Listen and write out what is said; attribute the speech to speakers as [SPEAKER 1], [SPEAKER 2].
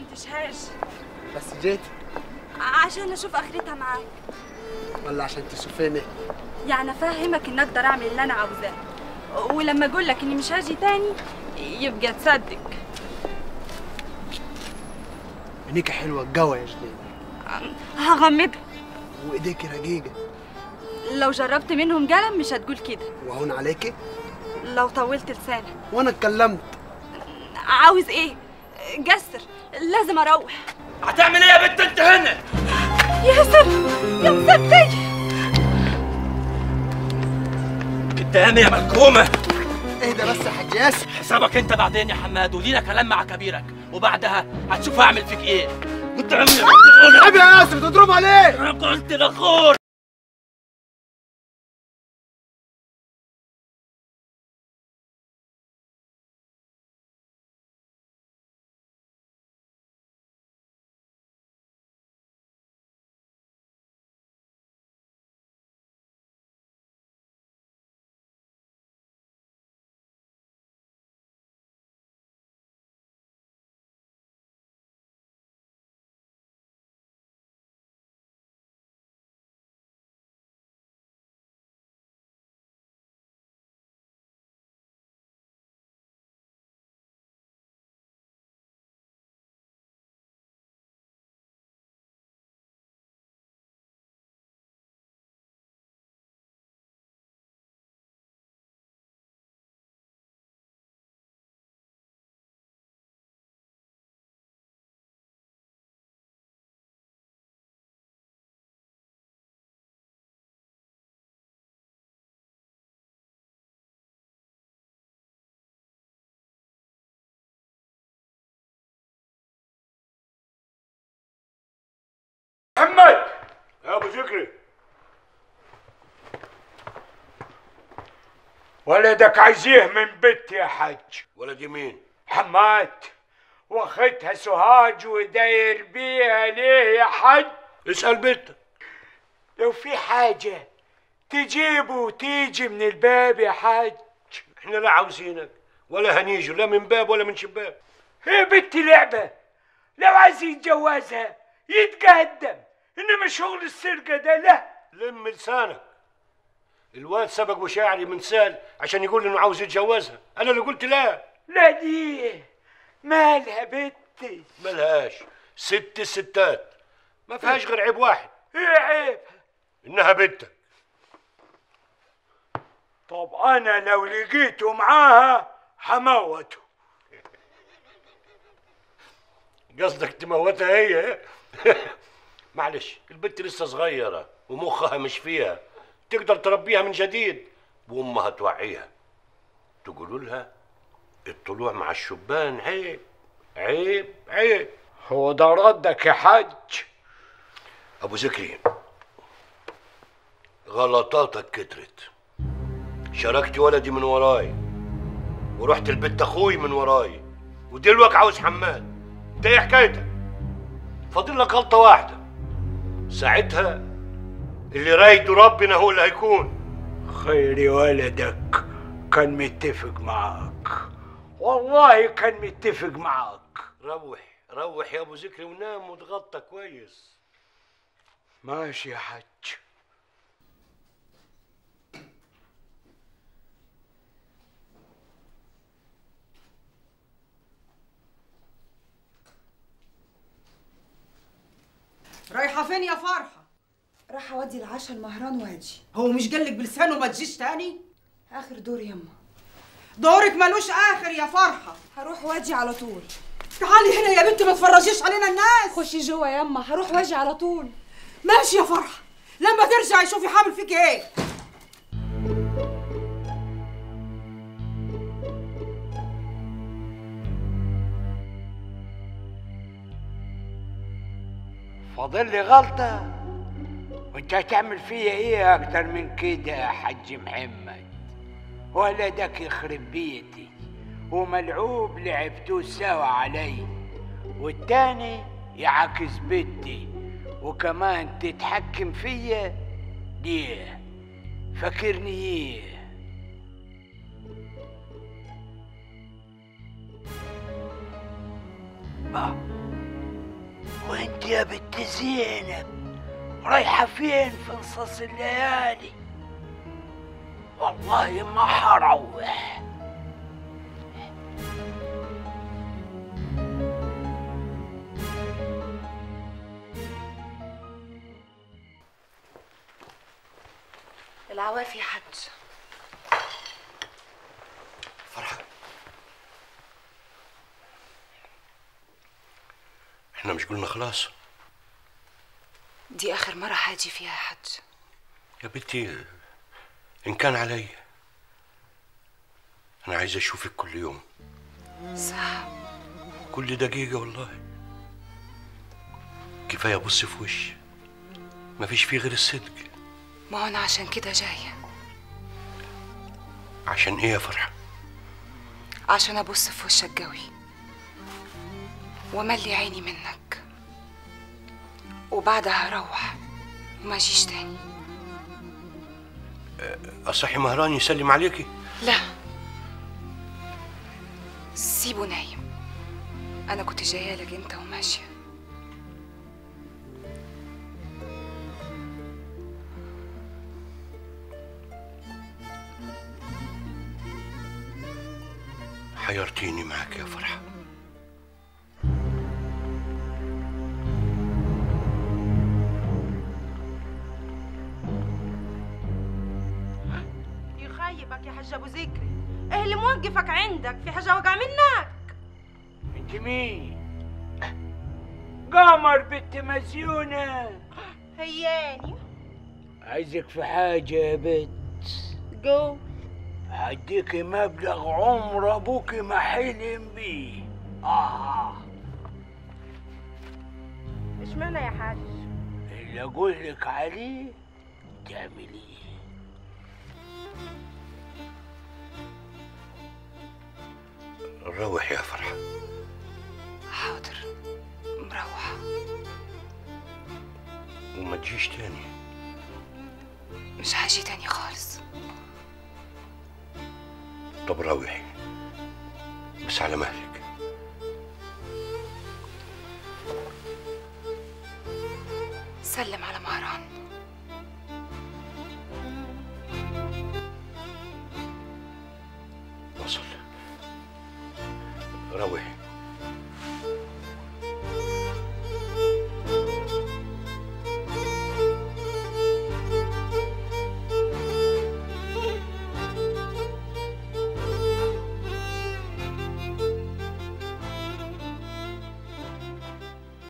[SPEAKER 1] كنتش هاج
[SPEAKER 2] بس جيت
[SPEAKER 1] عشان اشوف اخرتها معاك
[SPEAKER 2] ولا عشان تشوفيني
[SPEAKER 1] يعني افهمك ان اقدر اعمل اللي انا عاوزاه ولما اقول لك اني مش هاجي تاني يبقى تصدق
[SPEAKER 2] عينيكي حلوه الجو يا جنين
[SPEAKER 1] هغمضها
[SPEAKER 2] وايديكي رقيقه
[SPEAKER 1] لو جربت منهم قلم مش هتقول كده
[SPEAKER 2] وهون عليكي
[SPEAKER 1] لو طولت لسانك
[SPEAKER 2] وانا اتكلمت
[SPEAKER 1] عاوز ايه جسر لازم اروح
[SPEAKER 3] هتعمل ايه يا بنت انت هنا
[SPEAKER 1] ياسر يا مسكتي
[SPEAKER 3] قدامي يا ملكومه
[SPEAKER 2] اهدى بس يا حاج ياسر
[SPEAKER 3] حسابك انت بعدين يا حماد ولينا كلام مع كبيرك وبعدها هتشوف هعمل فيك ايه قدامي يا
[SPEAKER 2] عيب يا ياسر تضرب عليه
[SPEAKER 3] انا قلت لخور
[SPEAKER 4] محمد يا ابو ذكري ولدك عايزيه من بيت يا حاج
[SPEAKER 5] ولدي مين؟
[SPEAKER 4] حماد واخدها سهاج وداير بيها ليه يا حاج
[SPEAKER 5] اسأل بنتك
[SPEAKER 4] لو في حاجة تجيبه وتيجي من الباب يا حاج
[SPEAKER 5] احنا لا عاوزينك ولا هنيجي لا من باب ولا من شباك
[SPEAKER 4] هي بنتي لعبة لو عايز يتجوزها يتقدم انما شغل السرقة ده لا
[SPEAKER 5] لم لسانك الواد سبق وشاعري من سال عشان يقول انه عاوز يتجوزها انا اللي قلت لا
[SPEAKER 4] لا ليه مالها بنتي
[SPEAKER 5] ملهاش ست الستات ما فيهاش غير عيب واحد
[SPEAKER 4] ايه عيب
[SPEAKER 5] انها بنتك
[SPEAKER 4] طب انا لو لقيته معاها هموته
[SPEAKER 5] قصدك تموتها هي معلش البنت لسه صغيرة ومخها مش فيها تقدر تربيها من جديد وامها توعيها تقولوا لها الطلوع مع الشبان عيب عيب عيب
[SPEAKER 4] هو ده ردك يا حاج
[SPEAKER 5] ابو ذكري غلطاتك كترت شاركت ولدي من وراي ورحت البيت اخوي من وراي ودلوقتي عاوز حماد انت ايه حكايتك فاضل لك غلطه واحده ساعتها اللي رايده ربنا هو اللي هيكون
[SPEAKER 4] خيري ولدك كان متفق معاك والله كان متفق معاك
[SPEAKER 5] روح روح يا ابو ذكري ونام وتغطى كويس
[SPEAKER 4] ماشي يا حاج
[SPEAKER 6] رايحة فين يا فرحة؟
[SPEAKER 7] راح اودي العشاء المهران واجي
[SPEAKER 6] هو مش قالك بلسانه ما تجيش تاني؟
[SPEAKER 7] اخر دور يما
[SPEAKER 6] دورك ملوش آخر يا فرحة
[SPEAKER 7] هروح واجي على طول
[SPEAKER 6] تعالي هنا يا بنتي ما تفرجيش علينا الناس
[SPEAKER 7] خشي جوا يما هروح واجي على طول
[SPEAKER 6] ماشي يا فرحة لما ترجعي شوفي حامل فيك ايه
[SPEAKER 4] فاضل لي غلطة وانت هتعمل فيا ايه اكتر من كده يا حاج محمد ولدك يخرب بيتي وملعوب لعبتوه سوا علي والتاني يعاكس بنتي وكمان تتحكم فيا ليه فاكرني ايه آه. وانت يا بنت زينب رايحة فين في نصاص الليالي والله ما حروح
[SPEAKER 1] العوافي يا حج
[SPEAKER 5] فرحة احنا مش قلنا خلاص
[SPEAKER 7] دي اخر مرة هاجي فيها يا حج
[SPEAKER 5] يا بنتي ان كان علي انا عايز اشوفك كل يوم
[SPEAKER 7] صح
[SPEAKER 5] كل دقيقة والله كفاية ابص في وشي مفيش فيه غير الصدق
[SPEAKER 7] ما هو انا عشان كده جاية
[SPEAKER 5] عشان ايه يا فرحة
[SPEAKER 7] عشان ابص في وشك قوي واملي عيني منك وبعدها اروح وما اجيش تاني
[SPEAKER 5] اصحي مهران يسلم عليكي
[SPEAKER 7] لا سيبه نايم انا كنت جايه لك انت وماشيه
[SPEAKER 5] حيرتيني معك يا فرحة
[SPEAKER 8] يخيبك يا حاج ابو ذكري ايه اللي موقفك عندك في حاجه وجع منك
[SPEAKER 4] انت مين قمر بنت مزيونة
[SPEAKER 8] هياني
[SPEAKER 4] عايزك في حاجة يا بنت
[SPEAKER 8] جو
[SPEAKER 4] هديكي مبلغ عمر ابوكي ما حلم بيه اه
[SPEAKER 8] اشمعنى يا حاج
[SPEAKER 4] اللي اقول لك عليه تعمليه
[SPEAKER 5] روح يا فرحة
[SPEAKER 7] حاضر مروحه
[SPEAKER 5] وما تجيش تاني
[SPEAKER 7] مش هاجي تاني خالص
[SPEAKER 5] طب روحي بس على مهلك
[SPEAKER 7] سلم على مهران